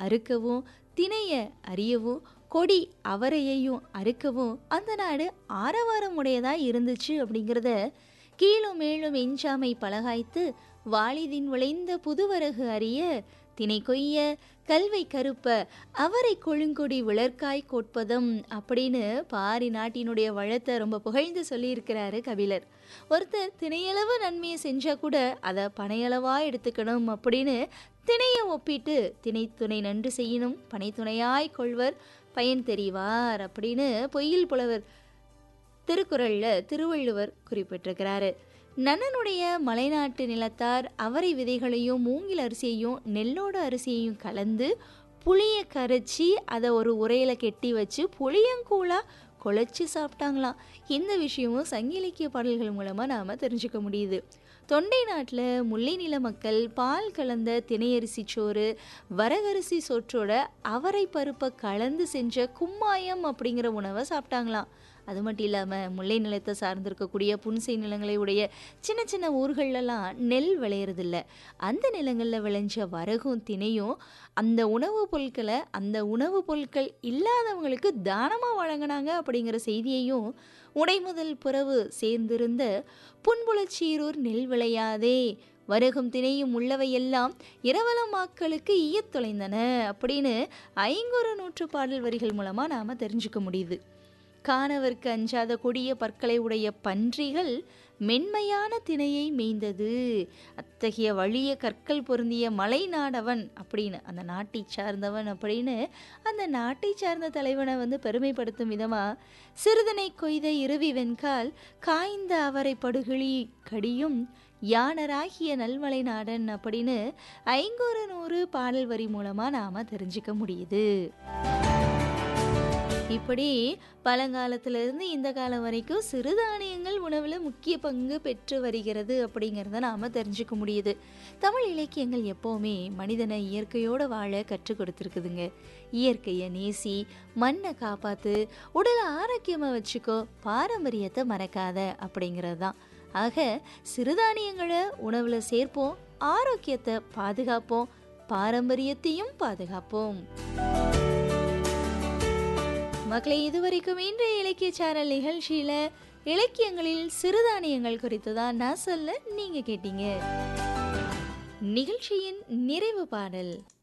அறுக்கவும் திணைய அறியவும் கொடி அவரையையும் அறுக்கவும் அந்த நாடு ஆரவாரம் உடையதா இருந்துச்சு அப்படிங்கிறத கீழும் மேலும் எஞ்சாமை பலகாய்த்து வாளிதின் விளைந்த புதுவரகு அறிய தினை கொய்ய கல்வை கருப்ப அவரை கொழுங்கொடி விளர்க்காய் கோட்பதம் அப்படின்னு பாரி நாட்டினுடைய வளத்தை ரொம்ப புகழ்ந்து சொல்லியிருக்கிறாரு கபிலர் ஒருத்தர் திணையளவு நன்மையை செஞ்சா கூட அதை பனையளவா எடுத்துக்கணும் அப்படின்னு திணையை ஒப்பிட்டு திணை துணை நன்று செய்யணும் பனை துணையாய் கொள்வர் பயன் தெரிவார் அப்படின்னு பொய்யில் புலவர் திருக்குறளில் திருவள்ளுவர் குறிப்பிட்டிருக்கிறாரு நன்னனுடைய மலைநாட்டு நிலத்தார் அவரை விதைகளையும் மூங்கில் அரிசியையும் நெல்லோட அரிசியையும் கலந்து புளியை கரைச்சி அதை ஒரு உரையில் கெட்டி வச்சு புளியங்கூழாக குழச்சி சாப்பிட்டாங்களாம் இந்த விஷயமும் சங்க இலக்கிய பாடல்கள் மூலமாக நாம் தெரிஞ்சுக்க முடியுது தொண்டை நாட்டில் முல்லை நில மக்கள் பால் கலந்த திணையரிசி சோறு வரகரிசி சோற்றோட அவரை பருப்பை கலந்து செஞ்ச கும்மாயம் அப்படிங்கிற உணவை சாப்பிட்டாங்களாம் அது மட்டும் இல்லாமல் முல்லை நிலத்தை சார்ந்திருக்கக்கூடிய புன்சை நிலங்களை உடைய சின்ன சின்ன ஊர்களெல்லாம் நெல் விளையிறதில்ல அந்த நிலங்களில் விளைஞ்ச வரகும் திணையும் அந்த உணவுப் பொருட்களை அந்த உணவுப் பொருட்கள் இல்லாதவங்களுக்கு தானமாக வழங்கினாங்க அப்படிங்கிற செய்தியையும் உடைமுதல் புறவு சேர்ந்திருந்த புன்புலச்சீரூர் நெல் விளையாதே வருகும் திணையும் உள்ளவையெல்லாம் இரவலமாக்களுக்கு ஈயத் தொலைந்தன அப்படின்னு ஐங்குறு நூற்று பாடல் வரிகள் மூலமாக நாம் தெரிஞ்சுக்க முடியுது காணவர்க்கு அஞ்சாத கொடிய பற்களை உடைய பன்றிகள் மென்மையான திணையை மேய்ந்தது அத்தகைய வலிய கற்கள் பொருந்திய மலை நாடவன் அப்படின்னு அந்த நாட்டை சார்ந்தவன் அப்படின்னு அந்த நாட்டை சார்ந்த தலைவனை வந்து பெருமைப்படுத்தும் விதமாக சிறுதனை கொய்த இருவி வெண்கால் காய்ந்த அவரை படுகிழி கடியும் யானராகிய நல்மலை நாடன் அப்படின்னு ஐங்கூறு நூறு பாடல் வரி மூலமாக நாம் தெரிஞ்சுக்க முடியுது இப்படி பழங்காலத்திலிருந்து இந்த காலம் வரைக்கும் சிறுதானியங்கள் உணவில் முக்கிய பங்கு பெற்று வருகிறது அப்படிங்கிறத நாம் தெரிஞ்சுக்க முடியுது தமிழ் இலக்கியங்கள் எப்போவுமே மனிதனை இயற்கையோடு வாழ கற்றுக் கொடுத்துருக்குதுங்க இயற்கையை நேசி மண்ணை காப்பாற்று உடலை ஆரோக்கியமாக வச்சுக்கோ பாரம்பரியத்தை மறக்காத அப்படிங்கிறது தான் ஆக சிறுதானியங்களை உணவில் சேர்ப்போம் ஆரோக்கியத்தை பாதுகாப்போம் பாரம்பரியத்தையும் பாதுகாப்போம் மக்களை இதுவரைக்கும் இன்றைய இலக்கிய சேனல் நிகழ்ச்சியில் இலக்கியங்களில் சிறுதானியங்கள் குறித்து தான் நான் சொல்ல நீங்கள் கேட்டீங்க நிகழ்ச்சியின் நிறைவு பாடல்